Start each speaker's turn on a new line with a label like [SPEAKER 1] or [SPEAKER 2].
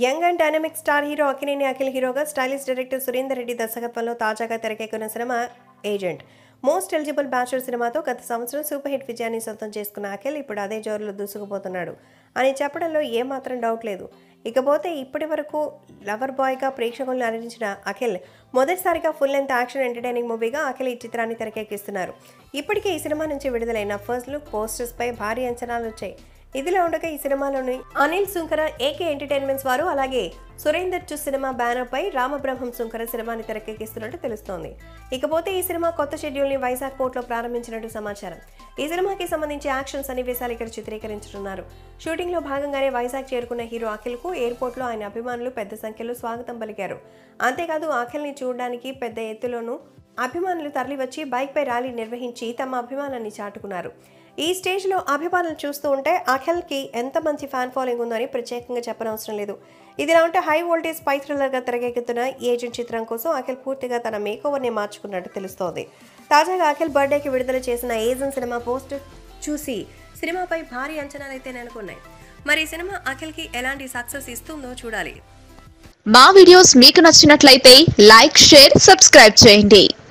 [SPEAKER 1] young and dynamic star hero Akkineni Akhil హీరోగా stylish director Surender Reddy దర్శకత్వంలో తాజాగా తెరకెక్కిన cinema Agent Most Eligible Bachelor సినిమాతో గత సంవత్సరం సూపర్ హిట్ విజయాన్ని సొంతం చేసుకున్న అఖిల్ ఇప్పుడు అదే జోరులో దూసుకుపోతున్నాడు అని చెప్పడంలో ఏమాత్రం డౌట్ లేదు ఇకపోతే ఇప్పటి వరకు లవర్ బాయ్గా ప్రేక్షకులను అలరించిన అఖిల్ మొదటిసారిగా ఫుల్ లెంత్ యాక్షన్ ఎంటర్టైనింగ్ మూవీగా అఖిల్ ఈ చిత్రాన్ని తెరకెక్కిస్తున్నారు ఇప్పటికే ఈ సినిమా నుంచి విడుదలైన ఫస్ట్ లుక్ పోస్టర్స్ పై భారీ అంచనాలు వచ్చాయి ఇదిలా ఉండగా ఈ సినిమాలోని అనిల్ సుంకర ఏకే ఎంటర్టైన్మెంట్స్ వారు అలాగే సురేందర్ చు సినిమా బ్యానర్ పై రామబ్రహ్మం సుంకర సినిమాని తెరకెక్కిస్తున్నట్టు తెలుస్తోంది ఇకపోతే ఈ సినిమా కొత్త షెడ్యూల్ ని వైజాగ్ పోర్ట్లో ప్రారంభించినట్టు సమాచారం ఈ సినిమాకి సంబంధించి యాక్షన్ సన్నివేశాలు ఇక్కడ చిత్రీకరించనున్నారు షూటింగ్ లో భాగంగానే వైజాగ్ చేరుకున్న హీరో అఖిల్ కు ఎయిర్పోర్ట్ లో ఆయన అభిమానులు పెద్ద సంఖ్యలో స్వాగతం పలికారు అంతేకాదు అఖిల్ ని చూడడానికి పెద్ద ఎత్తులోనూ అభిమానులు తరలివచ్చి బైక్పై ర్యాలీ నిర్వహించి తమ అభిమానాన్ని చాటుకున్నారు ఈ స్టేజ్లో అభిమానులు చూస్తూ ఉంటే అఖిల్కి ఎంత మంచి ఫ్యాన్ ఫాలోయింగ్ ఉందని ప్రత్యేకంగా చెప్పనవసరం లేదు ఇదిలా ఉంటే హై వోల్టేజ్ స్పై థ్రిల్లర్గా తెరకెక్కుతున్న ఈ ఏజెంట్ చిత్రం కోసం అఖిల్ పూర్తిగా తన మేకోవర్ని మార్చుకున్నట్టు తెలుస్తోంది తాజాగా అఖిల్ బర్త్డేకి విడుదల చేసిన ఏజెంట్ సినిమా పోస్టర్ చూసి సినిమాపై భారీ అంచనాలైతే నెలకొన్నాయి మరి ఈ సినిమా అఖిల్కి ఎలాంటి సక్సెస్ ఇస్తుందో చూడాలి
[SPEAKER 2] మా వీడియోస్ మీకు నచ్చినట్లయితే లైక్ షేర్ సబ్స్క్రైబ్ చేయండి